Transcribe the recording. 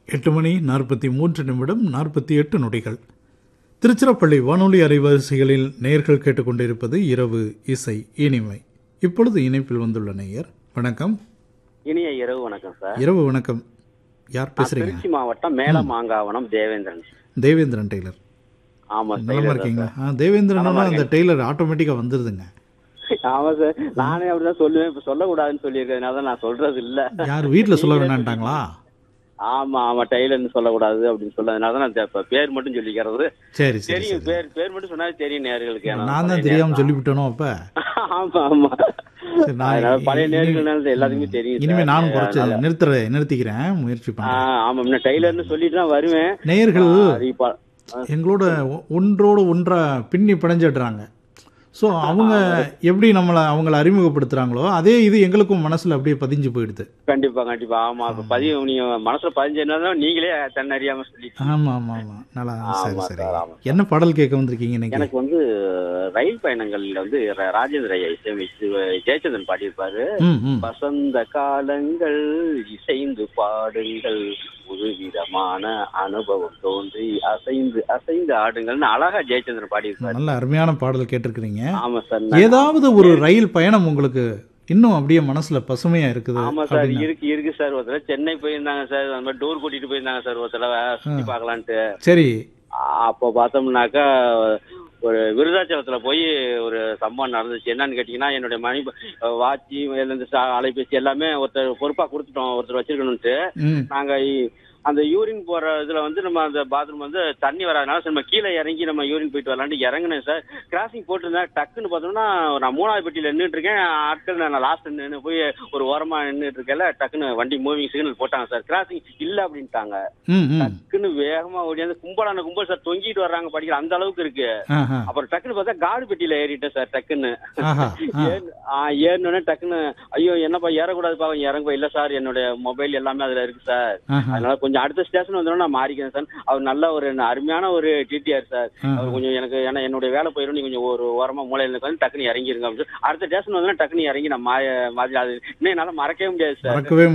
எட்டு மணி நாற்பத்தி மூன்று நிமிடம் நாற்பத்தி எட்டு நொடிகள் திருச்சிராப்பள்ளி வானொலி அலைவரிசைகளில் நேயர்கள் கேட்டுக்கொண்டிருப்பது இரவு இசை இனிமை இப்பொழுது இணைப்பில் வந்துள்ள நேயர் வணக்கம் இனிய இரவு வணக்கம் சார் இரவு வணக்கம் யார் நான் பேசுறீங்க திருச்சி மாவட்டம் மேல மாங்காவனம் தேவேந்திரன் தேவேந்திரன் டெய்லர் ஆமா நலமா சார் இருக்கீங்களா ஆ தேவேந்திரன் அந்த டெய்லர் ஆட்டோமேட்டிக்காக வந்துருதுங்க ஆமா சார் நானே அப்படிதான் சொல்லுவேன் இப்ப சொல்லக்கூடாதுன்னு சொல்லியிருக்கிறதுனால தான் நான் சொல்றது இல்ல யார் வீட்டில் சொல்ல வேணான்ட்டாங்களா ஆமா ஆமா டெய்லர்னு சொல்லக்கூடாது அப்படின்னு சொன்னதுனால தான் நான் இப்ப பேர் மட்டும் சொல்லிக்கிறது சரி சரி தெரியும் பேர் பேர் மட்டும் சொன்னாலே தெரியும் நேர்களுக்கு ஏன்னா நான் தான் தெரியாம சொல்லிவிட்டேனோ அப்ப ஆமா ஆமா சரி நான் அதனால பழைய இனி- நேர்கள்னால எல்லாத்துக்குமே தெரியும் இனிமே சார். நானும் குறைச்சு நிறுத்துற நிறுத்திக்கிறேன் முயற்சி ஆ, பண்றேன் ஆமா முன்ன டெய்லர்னு சொல்லிட்டு தான் வருவேன் நேயர்கள் அது இப்ப எங்களோட ஒ- ஒன்றோடு ஒன்றா பின்னி பிணைஞ்சிடுறாங்க ஸோ அவங்க எப்படி நம்மளை அவங்கள அறிமுகப்படுத்துறாங்களோ அதே இது எங்களுக்கும் மனசுல அப்படியே பதிஞ்சு போயிடுது கண்டிப்பா கண்டிப்பா ஆமா இப்ப பதிவு நீங்க மனசுல பதிஞ்சதுனால நீங்களே தன்னறியாம சொல்லிட்டு ஆமா ஆமா ஆமா நல்லா சரி ஆமா சரி சார், ஆமா. என்ன பாடல் கேட்க வந்திருக்கீங்க இன்னைக்கு எனக்கு வந்து ரயில் பயணங்கள்ல வந்து ர- ராஜேந்திர ஐயா இசையமைச்சு ஜெயச்சந்திரன் பாடியிருப்பாரு ம் ம் வசந்த காலங்கள் இசைந்து பாடுங்கள் ஒரு விதமான அனுபவம் தோன்றி அசைந்து அசைந்து ஆடுங்கள்னு அழகா ஜெயச்சந்திரன் பாடியிருப்பாரு நல்ல அருமையான பாடல் கேட்டிருக்கிறீங்க ஆமா சார் நான்- ஏதாவது ஒரு ரயில் பயணம் உங்களுக்கு இன்னும் அப்படியே மனசுல பசுமையா இருக்குது ஆமா சார் அப்படின்னா இருக்கு இருக்கு சார் ஒரு தடவை சென்னை போயிருந்தாங்க சார் அந்த மாதிரி டூர் கூட்டிட்டு போயிருந்தாங்க சார் ஒரு தடவை சுத்தி பார்க்கலான்ட்டு சரி அப்போ பார்த்தோம்னாக்கா ஒரு விருதாச்சலத்துல போய் ஒரு சம்பவம் நடந்துச்சு என்னன்னு கேட்டீங்கன்னா என்னுடைய மணி வாட்சி இந்த சா- அலைபேசி எல்லாமே ஒருத்தர் பொறுப்பா கொடுத்துட்டோம் ஒருத்தர் வச்சிருக்கணும்ட்டு ம் நாங்க இ- அந்த யூரின் போற இதுல வந்து நம்ம அந்த பாத்ரூம் வந்து தண்ணி வராதனால சரி நம்ம கீழே இறங்கி நம்ம யூரின் போயிட்டு வரலான்ட்டு இறங்கினேன் சார் கிராசிங் போட்டிருந்தேன் டக்குன்னு பார்த்தோம்னா நான் மூணாவது பெட்டியில நின்றுட்டு இருக்கேன் ஆட்கள் நான் லாஸ்ட் நின்று போய் ஒரு ஓரமா நின்றுட்டு இருக்கல டக்குன்னு வண்டி மூவிங் சிக்னல் போட்டாங்க சார் கிராசிங் இல்ல அப்படின்ட்டாங்க ம் ம் டக்குன்னு வேகமா ஓடியாந்து கும்பலான கும்பல் சார் தொங்கிட்டு வர்றாங்க படிக்கிற அந்த அளவுக்கு இருக்கு ஆஹா அப்புறம் டக்குன்னு பார்த்தா காடு பெட்டியில ஏறிட்டேன் சார் டக்குன்னு ஆஹா ஆ. ஏறு- ஆ, ஏறினோடனே டக்குன்னு ஐயோ என்னப்பா ஏறக்கூடாது பாவம் இறங்க இல்ல சார் என்னுடைய மொபைல் எல்லாமே அதுல இருக்கு சார் ஆஹா அதனால கொஞ்சம் அடுத்த ஸ்டேஷன் வந்தோட நான் மாறிக்கிறேன் சார் அவர் நல்ல ஒரு அருமையான ஒரு டிடிஆர் சார் ஆஹா. அவர் கொஞ்சம் எனக்கு ஏன்னா என்னுடைய வேலை போயிடும் நீ கொஞ்சம் ஒரு ஓரமா மூலையில வந்து டக்குன்னு இறங்கிருங்க அப்படின்னு சொல்லி அடுத்த ஸ்டேஷன் வந்தோடனே டக்குன்னு இறங்கி நான் மா மாதிரி அது இன்னும் என்னால மறக்கவே முடியாது சார் மறக்கவே